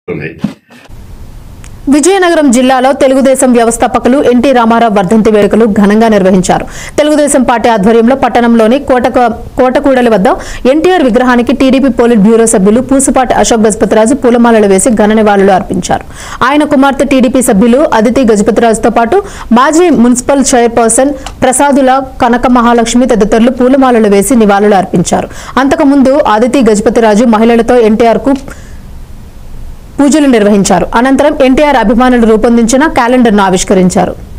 ఉన్నాయి విజయనగరం జిల్లాలో తెలుగుదేశం వ్యవస్థాపకులు ఎన్టీ రామారావు వర్ధంతి వేడుకలు ఘనంగా నిర్వహించారు తెలుగుదేశం పార్టీ ఆధ్వర్యంలో పట్టణంలోని కోటక కోటకూడలి వద్ద ఎన్టీఆర్ విగ్రహానికి టీడీపీ పోలిట్ బ్యూరో సభ్యులు పూసపాటి అశోక్ గజపతిరాజు పూలమాలలు వేసి ఘన నివాళులు అర్పించారు ఆయన కుమార్తె టీడీపీ సభ్యులు అదితి గజపతిరాజుతో పాటు మాజీ మున్సిపల్ చైర్పర్సన్ ప్రసాదుల కనక మహాలక్ష్మి తదితరులు పూలమాలలు వేసి నివాళులు అర్పించారు అంతకుముందు అదితి గజపతిరాజు మహిళలతో ఎన్టీఆర్ కు పూజలు నిర్వహించారు అనంతరం ఎన్టీఆర్ అభిమానులు రూపొందించిన క్యాలెండర్ను ఆవిష్కరించారు